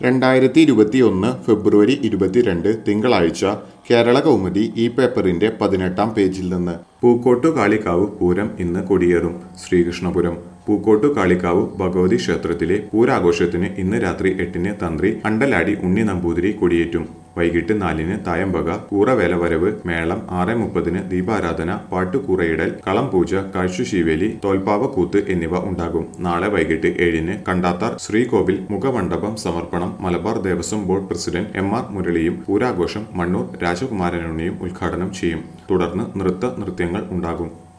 രണ്ടായിരത്തി ഇരുപത്തിയൊന്ന് ഫെബ്രുവരി ഇരുപത്തിരണ്ട് തിങ്കളാഴ്ച കേരള കൗമുദി ഈ പേപ്പറിന്റെ പതിനെട്ടാം പേജിൽ നിന്ന് പൂക്കോട്ടു കാളിക്കാവ് പൂരം ഇന്ന് കൊടിയേറും ശ്രീകൃഷ്ണപുരം പൂക്കോട്ടു കാളിക്കാവ് ഭഗവതി ക്ഷേത്രത്തിലെ പൂരാഘോഷത്തിന് ഇന്ന് രാത്രി എട്ടിന് തന്ത്രി അണ്ടലാടി ഉണ്ണി നമ്പൂതിരി കൊടിയേറ്റും വൈകിട്ട് നാലിന് തായമ്പക കൂറവേല വരവ് മേളം ആറ് മുപ്പതിന് ദീപാരാധന പാട്ടുകൂറയിടൽ കളം പൂജ കാഴ്ചശീവേലി തോൽപ്പാവ കൂത്ത് എന്നിവ ഉണ്ടാകും നാളെ വൈകിട്ട് ഏഴിന് കണ്ടാത്താർ ശ്രീകോവിൽ മുഖമണ്ഡപം സമർപ്പണം Malabar Devaswom board president M R മുരളിയും പൂരാഘോഷം മണ്ണൂർ രാജകുമാരനുണ്ണിയും ഉദ്ഘാടനം ചെയ്യും തുടർന്ന് നൃത്ത നൃത്യങ്ങൾ ഉണ്ടാകും